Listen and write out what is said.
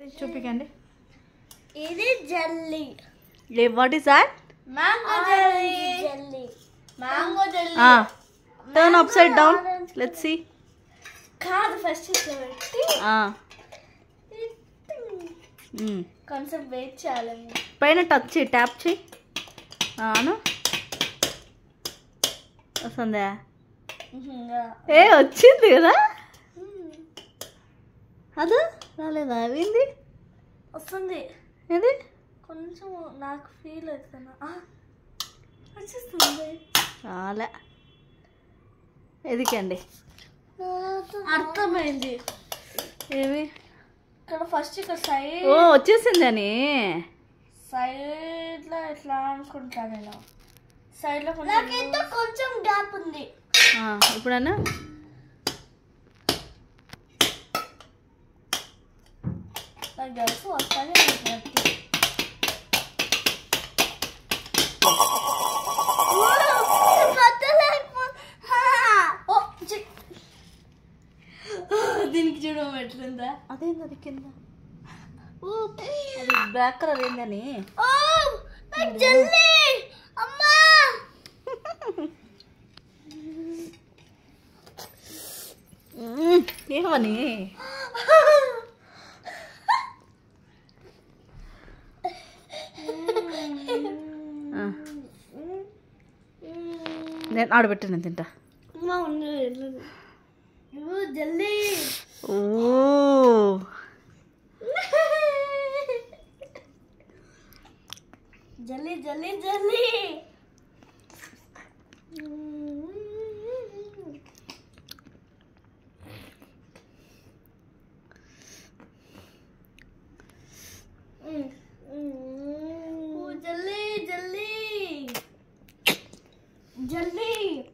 చూపికండి ఇది జల్లీ ఏ what is that mango jelly jelly mango jelly turn upside down let's see కాదు first ఇట్లా పెట్టి కొంచెం వెయిట్ చేయాలి పైన టచ్ చేయి ట్యాప్ చేయి అను వస్తుందా ఏ వచ్చింది కదా అదా రాలేదా అవింది వస్తుంది ఏది కొంచెం నాకు ఫీల్ అవుతున్నా ఆ, వచ్చేస్తుంది చాలా ఎదికండి అర్థమైంది ఏమి ఇక్కడ ఫస్ట్ ఇక్కడ సైడ్ ఓ వచ్చేసింది అని సైడ్ లో ఎట్లా అనుకుంటా నేను సైడ్ లో నాకైతే కొంచెం గ్యాప్ ఉంది ఇప్పుడన్నా నాకు తెలుసు వస్తానే దీనికి చూడడం ఎట్లుందా అదేంది అది కింద అది బ్లాక్ కలర్ ఏందని ఓ నాకు జల్లి అమ్మా ఏమని ఆ, నేను ఆడబెట్టి నేను తింటా అమ్మా ఉండు నువ్వు జల్లి ఓ జల్లి జల్లి జల్లి జల్లి జల్లి జల్లి